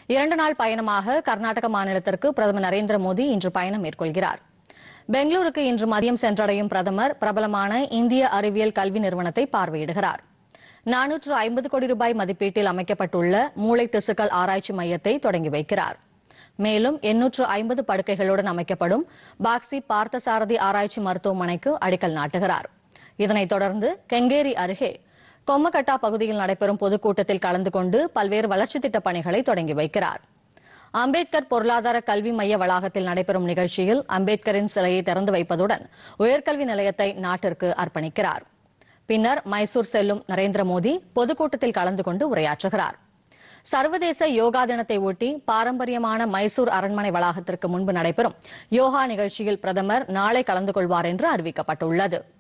இரண்டு நாள் பயணமாக கர்நாடக மாநிலத்திற்கு பிரதமர் நரேந்திர மோடி இன்று பயணம் மேற்கொள்கிறார் பெங்களூருக்கு இன்று மதியம் சென்றடையும் பிரதமர் பிரபலமான இந்திய அறிவியல் கல்வி நிறுவனத்தை பார்வையிடுகிறார் நானூற்று ஐம்பது கோடி ரூபாய் மதிப்பீட்டில் அமைக்கப்பட்டுள்ள மூளை திசுக்கள் ஆராய்ச்சி மையத்தை தொடங்கி வைக்கிறார் மேலும் எண்ணூற்று ஐம்பது படுக்கைகளுடன் அமைக்கப்படும் பாக்ஸி பார்த்தசாரதி ஆராய்ச்சி மருத்துவமனைக்கு அடிக்கல் நாட்டுகிறார் இதனைத் தொடர்ந்து கெங்கேரி அருகே கொம்மகட்டா பகுதியில் நடைபெறும் பொதுக்கூட்டத்தில் கலந்து கொண்டு பல்வேறு வளர்ச்சித் திட்டப் பணிகளை தொடங்கி வைக்கிறார் அம்பேத்கர் பொருளாதார கல்வி மைய வளாகத்தில் நடைபெறும் நிகழ்ச்சியில் அம்பேத்கரின் சிலையை திறந்து வைப்பதுடன் உயர்கல்வி நிலையத்தை நாட்டிற்கு அர்ப்பணிக்கிறார் பின்னர் மைசூர் செல்லும் நரேந்திர மோடி பொதுக்கூட்டத்தில் கலந்து கொண்டு உரையாற்றுகிறார் சர்வதேச யோகா தினத்தை ஒட்டி பாரம்பரியமான மைசூர் அரண்மனை வளாகத்திற்கு முன்பு நடைபெறும் யோகா நிகழ்ச்சியில் பிரதமர் நாளை கலந்து கொள்வார் என்று அறிவிக்கப்பட்டுள்ளது